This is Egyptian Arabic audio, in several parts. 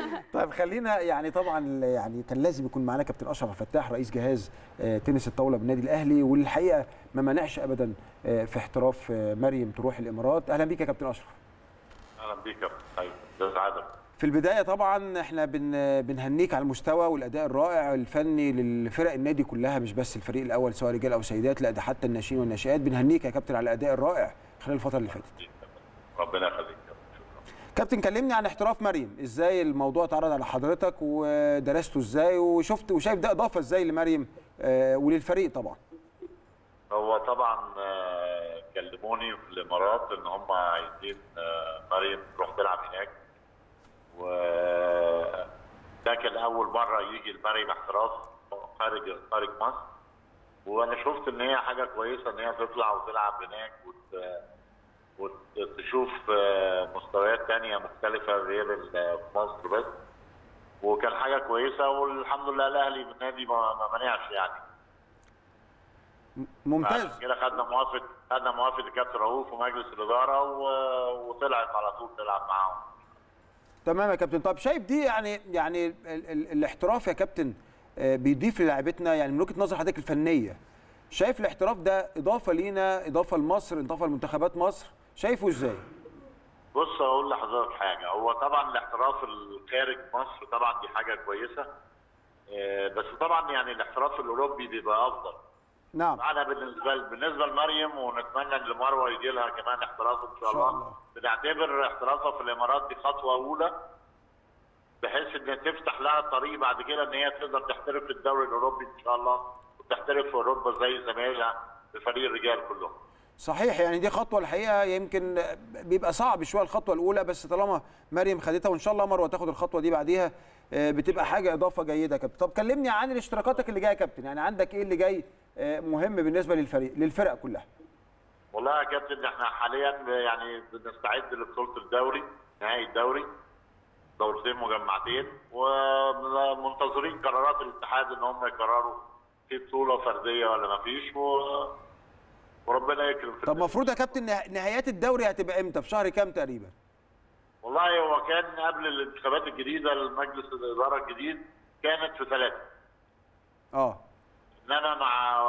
طيب خلينا يعني طبعا يعني كان لازم يكون معانا كابتن اشرف فتاح رئيس جهاز آه، تنس الطاوله بالنادي الاهلي والحقيقه ما منعش ابدا آه، في احتراف آه، مريم تروح الامارات اهلا بيك يا كابتن اشرف اهلا بيك يا كابتن طيب ده سعاده في البدايه طبعا احنا بن بنهنيك على المستوى والاداء الرائع الفني للفرق النادي كلها مش بس الفريق الاول سواء رجال او سيدات لا ده حتى الناشئين والناشئات بنهنيك يا كابتن على الاداء الرائع خلال الفتره اللي فاتت ربنا يخليك يا كابتن شكرا كابتن كلمني عن احتراف مريم ازاي الموضوع اتعرض على حضرتك ودرسته ازاي وشفت وشايف ده اضافه ازاي لمريم آه، وللفريق طبعا هو طبعا آه، كلموني في الامارات ان هم عايزين آه، مريم تروح تلعب هناك و ده كان اول مره يجي المريم احتراف خارج خارج مصر وانا شفت ان هي حاجه كويسه ان هي تطلع وتلعب هناك وت... وتشوف آه، مستويات تانية مختلفة غير ال- في مصر بس وكان حاجة كويسة والحمد لله الأهلي بالنادي ما ما منعش يعني ممتاز عشان كده خدنا موافقة خدنا موافقة الكابتن رؤوف ومجلس الإدارة و... وطلعت على طول تلعب معاهم تمام يا كابتن طب شايف دي يعني يعني ال ال الاحتراف يا كابتن آه، بيضيف للاعبتنا يعني من وجهه نظر حضرتك الفنيه شايف الاحتراف ده اضافه لينا اضافه لمصر اضافه لمنتخبات مصر شايفه ازاي بص اقول لحضرتك حاجه هو طبعا الاحتراف الخارج مصر طبعا دي حاجه كويسه آه، بس طبعا يعني الاحتراف الاوروبي بيبقى افضل نعم انا بالنسبه بالنسبه لمريم ونتمنى ان لمروه يجي لها كمان احتراف ان شاء إن شاء الله, الله. بنعتبر احترافها في الامارات دي خطوه اولى بحيث ان تفتح لها الطريق بعد كده ان هي تقدر تحترف في الدوري الاوروبي ان شاء الله وتحترف في اوروبا زي زمايلها في فريق الرجال كلهم صحيح يعني دي خطوه الحقيقه يمكن بيبقى صعب شويه الخطوه الاولى بس طالما مريم خدتها وان شاء الله مروه تاخد الخطوه دي بعديها آه، بتبقى حاجه اضافه جيده يا كابتن طب كلمني عن الاشتراكاتك اللي جايه يا كابتن يعني عندك ايه اللي جاي آه، مهم بالنسبه للفريق للفرق كلها والله يا كابتن احنا حاليا يعني بنستعد لبطوله الدوري نهائي الدوري دورتين مجمعتين ومنتظرين قرارات الاتحاد ان هم يقرروا في بطوله فرديه ولا ما فيش و... وربنا يكرم في طب المفروض يا كابتن نه- نهايات الدوري هتبقى امتى في شهر كام تقريبا والله هو كان قبل الانتخابات الجديده لمجلس الاداره الجديد كانت في ثلاثه اه انما مع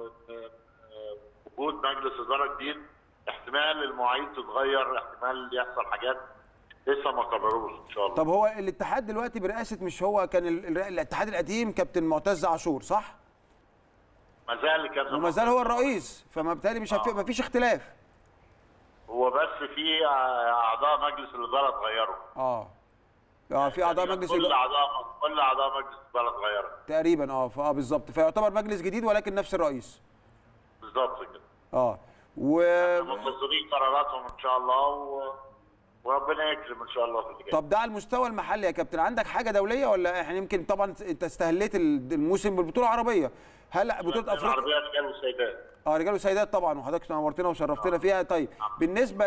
وجود مجلس اداره جديد احتمال المواعيد تتغير احتمال يحصل حاجات لسه ما قرروش ان شاء الله طب هو الاتحاد دلوقتي برئاسه مش هو كان ال- ال- الاتحاد القديم كابتن معتز عاشور صح ما زال كابتن وما زال هو الرئيس فما بالتالي مش هفي... آه. ما فيش اختلاف هو بس في اعضاء مجلس الاداره اتغيروا اه اه في اعضاء مجلس كل إدارة- اعضاء كل اعضاء مجلس الاداره اتغيروا تقريبا اه اه بالظبط فيعتبر مجلس جديد ولكن نفس الرئيس بالظبط كده اه و منتظرين قراراتهم ان شاء الله و... وربنا يكرم ان شاء الله في اللي جاي طب ده على المستوى المحلي يا كابتن عندك حاجه دوليه ولا احنا يمكن طبعا انت استهليت ال- الموسم بالبطوله العربيه هل بطوله افريقيا العربيه رجال وسيدات اه رجال وسيدات طبعا وحضرتك نورتنا وشرفتنا فيها طيب بالنسبه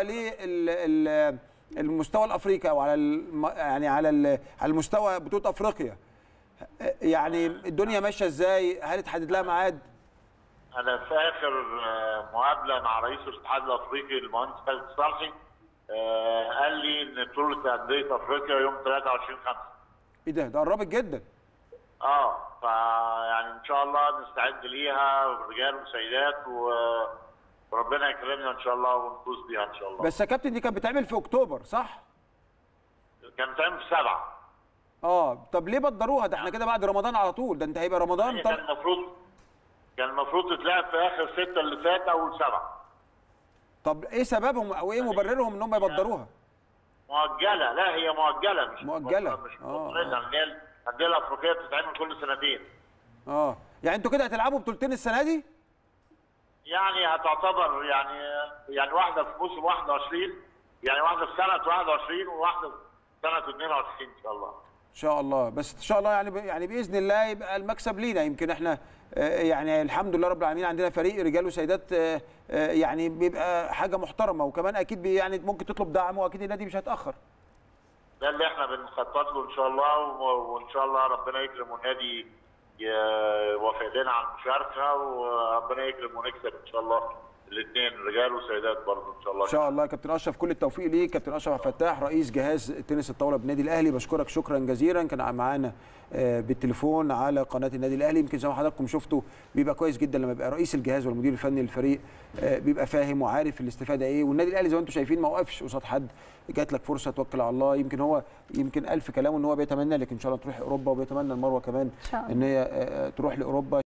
للمستوى الافريقي او على الم... يعني على ال- على المستوى بطوله افريقيا يعني الدنيا ماشيه ازاي هل اتحدد لها ميعاد انا في اخر آه، مقابله مع رئيس الاتحاد الافريقي المهندس خالد صالحي آه، قال لي ان بطوله انديه افريقيا يوم 23 5 ايه ده ده قربت جدا اه فيعني ان شاء الله نستعد ليها رجال وسيدات و... وربنا يكرمنا ان شاء الله ونفوز بيها ان شاء الله بس يا كابتن دي كانت بتعمل في اكتوبر صح كان بتعمل في سبعه اه طب ليه بدروها ده احنا كده بعد رمضان على طول ده انت هيبقى رمضان هي طب كان المفروض كان المفروض تتلعب في اخر سته اللي فات اول سبعه طب ايه سببهم او ايه مبررهم ان هم يبدروها مؤجله لا هي مؤجله مش مؤجلة. مش آه، مفردة الانديه الانديه الافريقيه بتتعمل كل سنتين اه يعني انتوا كده هتلعبوا بطولتين السنه دي يعني هتعتبر يعني يعني واحده في موسم 21 يعني واحده في سنه 21 وواحده في سنه 22 ان شاء الله ان شاء الله بس ان شاء الله يعني ب- يعني باذن الله يبقى المكسب لينا يمكن احنا آه، يعني الحمد لله رب العالمين عندنا فريق رجال وسيدات آه، آه، يعني بيبقى حاجه محترمه وكمان اكيد بي- يعني ممكن تطلب دعم واكيد النادي مش هيتاخر ده اللي احنا بنخطط له ان شاء الله و- وان شاء الله ربنا يكرم والنادي ي- يوافق لنا على المشاركه وربنا يكرم ونكسب ان شاء الله الاثنين رجال وسيدات برضه ان شاء الله ان شاء الله يا كابتن اشرف كل التوفيق ليك كابتن اشرف عبد الفتاح رئيس جهاز تنس الطاوله بالنادي الاهلي بشكرك شكرا جزيلا كان معانا آه، بالتليفون على قناه النادي الاهلي يمكن زي ما حضراتكم شفتوا بيبقى كويس جدا لما يبقى رئيس الجهاز والمدير الفني للفريق آه، بيبقى فاهم وعارف الاستفاده ايه والنادي الاهلي زي ما انتم شايفين ما وقفش قصاد حد جات لك فرصه توكل على الله يمكن هو يمكن الف كلامه ان هو بيتمنى لك ان شاء الله تروح اوروبا وبيتمنى المروه كمان شاء الله. ان هي آه، تروح لاوروبا